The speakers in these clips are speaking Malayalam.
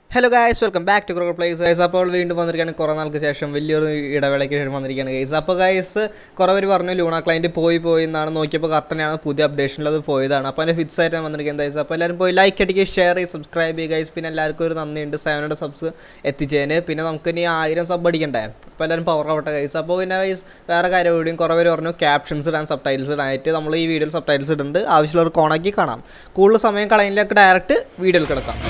hello guys welcome back to Kror place guys അപ്പോൾ വീണ്ടും വന്നിരിക്കുകയാണ് കുറേ നാൾക്ക് ശേഷം വലിയൊരു ഇടവേളയ്ക്ക് ശേഷം വന്നിരിക്കുകയാണ് ഗൈസ് അപ്പോൾ ഗൈസ് കുറേ പേര് പറഞ്ഞു ലൂണ ക്ലൈൻറ്റ് പോയി പോയി എന്നാണ് നോക്കിയപ്പോൾ കറക്റ്റനെയാണ് പുതിയ അപ്ഡേഷനിൽ അത് പോയതാണ് അപ്പോൾ അതിൻ്റെ ഫിക്സ് ആയിട്ടാണ് വന്നിരിക്കുന്നത് ഗൈസ് അപ്പോൾ എല്ലാവരും പോയി ലൈക്ക് അടിക്കുക ഷെയർ ചെയ്ത് സബ്സ്ക്രൈബ് ചെയ്യുക ഗൈസ് പിന്നെ എല്ലാവർക്കും ഒരു നന്ദിയുണ്ട് സെവൻ ഹൺഡ്രഡ് സബ്സ് എത്തിച്ചതിന് പിന്നെ നമുക്ക് ഇനി ആയിരം സബ് അടിക്കണ്ടേ അപ്പോൾ എല്ലാവരും പവർ ആവട്ടെ ഗൈസ് അപ്പോൾ പിന്നെ ഗൈസ് വേറെ കാര്യം കൂടിയും കുറേ പേര് പറഞ്ഞു ക്യാപ്ഷൻസ് ഇടാൻ സബ് ടൈൽസ് ഇടാനായിട്ട് നമ്മൾ ഈ വീഡിയോയിൽ സബ് ടൈൽസ് ഇടുന്നുണ്ട് ആവശ്യമുള്ളവർ കോണാക്കി കാണാം കൂടുതൽ സമയം കളയുന്നിലേക്ക് ഡയറക്റ്റ് വീഡിയോയിൽ കിടക്കാം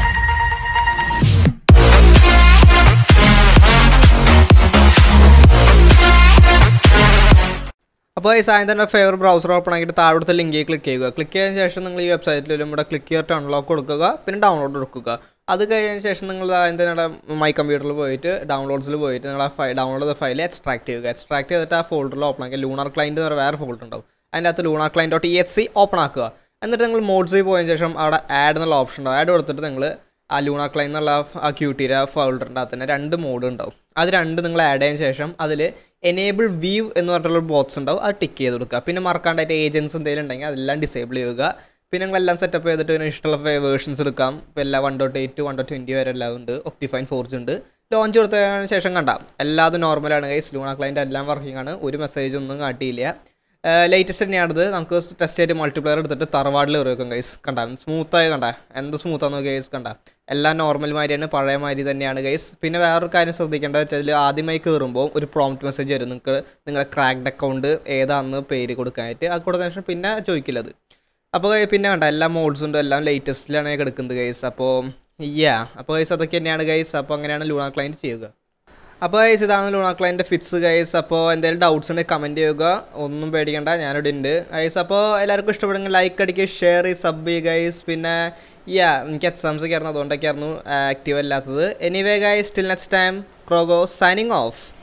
അപ്പോൾ ഈ സായം തന്നെ ഫേവർ ബ്രൗസർ ഓപ്പൺ ആക്കിയിട്ട് താഴത്തെ ലിങ്കിൽ ക്ലിക്ക് ചെയ്യുക ക്ലിക്ക് ചെയ്തതിന് ശേഷം നിങ്ങൾ ഈ വെബ്സൈറ്റിൽ വരും ഇവിടെ ക്ലിക്ക് ചെയ്തിട്ട് അൺലോക്ക് കൊടുക്കുക പിന്നെ ഡൗൺലോഡ് കൊടുക്കുക അത് കഴിഞ്ഞതിന് ശേഷം നിങ്ങൾ ആദ്യം തന്നെ മൈ കമ്പ്യൂട്ടറിൽ പോയിട്ട് ഡൗൺലോഡ്സിൽ പോയിട്ട് നിങ്ങൾ ആ ഫൈ ഡൗൺലോഡ് ചെയ്ത ഫയൽ എക്സ്ട്രാക്ട് ചെയ്യുക എക്സ്ട്രാക്ട് ചെയ്തിട്ട് ആ ഫോൾഡറിൽ ഓപ്പൺ ആക്കി ലൂണർ ക്ലൈൻറ്റ് എന്ന് പറയുന്ന വേറെ ഫോൾഡർ ഉണ്ടാവും അതിൻ്റെ അകത്ത് lunar client dot E H C open ആക്കുക എന്നിട്ട് നിങ്ങൾ മോഡ്സിൽ പോയതിന് ശേഷം അവിടെ ആഡ് എന്നുള്ള ഓപ്ഷൻ ഉണ്ടാവും ആഡ് കൊടുത്തിട്ട് നിങ്ങൾ ആ ലൂണ ക്ലൈൻ എന്നുള്ള ആ ക്യൂട്ടീര ഫോൾഡറിൻ്റെ അകത്ത് തന്നെ രണ്ട് മോഡ് ഉണ്ടാവും അത് രണ്ട് നിങ്ങൾ ആഡ് ചെയ്തതിന് ശേഷം അതിൽ എനേബിൾ വ്യൂ എന്ന് പറഞ്ഞിട്ടുള്ള ബോക്സ് ഉണ്ടാവും അത് ടിക്ക് ചെയ്ത് കൊടുക്കുക പിന്നെ മറക്കാണ്ടായിട്ട് ഏജൻസ് എന്തെങ്കിലും ഉണ്ടെങ്കിൽ അതെല്ലാം ഡിസേബിൾ ചെയ്യുക പിന്നെ നിങ്ങൾ എല്ലാം സെറ്റപ്പ് ചെയ്തിട്ട് പിന്നെ ഇഷ്ടമുള്ള വേർഷൻസ് എടുക്കാം ഇപ്പോൾ എല്ലാ one dot eight one dot twenty വരെ എല്ലാം ഉണ്ട് ഒപ്റ്റിഫൈൻ ഫോർജ് ഉണ്ട് ലോഞ്ച് കൊടുത്തതിന് ശേഷം കണ്ടാം എല്ലാതും നോർമലാണ് ഗൈസ് ലൂണ ക്ലൈൻ്റ് എല്ലാം വർക്കിംഗ് ആണ് ഒരു മെസ്സേജ് ഒന്നും കാട്ടിയില്ല ലേറ്റസ്റ്റ് തന്നെയാണത് നമുക്ക് ടെസ്റ്റ് ചെയ്ത് മൾട്ടിപ്ലെയർ എടുത്തിട്ട് തറവാടിൽ കയറി വെക്കും ഗൈസ് കണ്ട സ്മൂത്തായി കണ്ട എന്ത് സ്മൂത്താന്ന് ഗൈസ് കണ്ട എല്ലാം നോർമൽ മാതിരിയാണ് പഴയ മാതിരി തന്നെയാണ് ഗൈസ് പിന്നെ വേറൊരു കാര്യം ശ്രദ്ധിക്കേണ്ടത് വെച്ചാൽ ആദ്യമായി കയറുമ്പോൾ ഒരു പ്രോംപ്റ്റ് മെസ്സേജ് വരും നിങ്ങൾക്ക് നിങ്ങളുടെ ക്രാക്ഡ് അക്കൗണ്ട് ഏതാണെന്ന് പേര് കൊടുക്കാനായിട്ട് അത് കൊടുത്തതിന് ശേഷം പിന്നെ ചോദിക്കില്ല അത് അപ്പോൾ പിന്നെ കണ്ട എല്ലാ മോഡ്സും ഉണ്ട് എല്ലാം ലേറ്റസ്റ്റിലാണ് കിടക്കുന്നത് ഗൈസ് അപ്പോൾ യാ അപ്പോൾ ഗൈസ് അതൊക്കെ തന്നെയാണ് ഗൈസ് അപ്പോൾ അങ്ങനെയാണ് ലൂണ ക്ലൈൻറ്റ് ചെയ്യുക അപ്പോൾ ഗൈസ് ഇതാണ് ലൂണ ക്ലൈൻ്റെ ഫിറ്റ്സ് ഗൈസ് അപ്പോൾ എന്തെങ്കിലും ഡൗട്ട്സ് ഉണ്ടെങ്കിൽ കമൻറ്റ് ചെയ്യുക ഒന്നും പേടിക്കണ്ട ഞാനിവിടെ ഉണ്ട് ഗൈസ് അപ്പോൾ എല്ലാവർക്കും ഇഷ്ടപ്പെടുമെങ്കിൽ ലൈക്ക് അടിക്കുക ഷെയർ ചെയ്ത് സബ് ചെയ്യുക ഗൈസ് പിന്നെ യാ എനിക്ക് എക്സാംസ് ഒക്കെ ആയിരുന്നു അതുകൊണ്ടൊക്കെയായിരുന്നു ആക്റ്റീവ് അല്ലാത്തത് anyway guys still next time Krogo signing of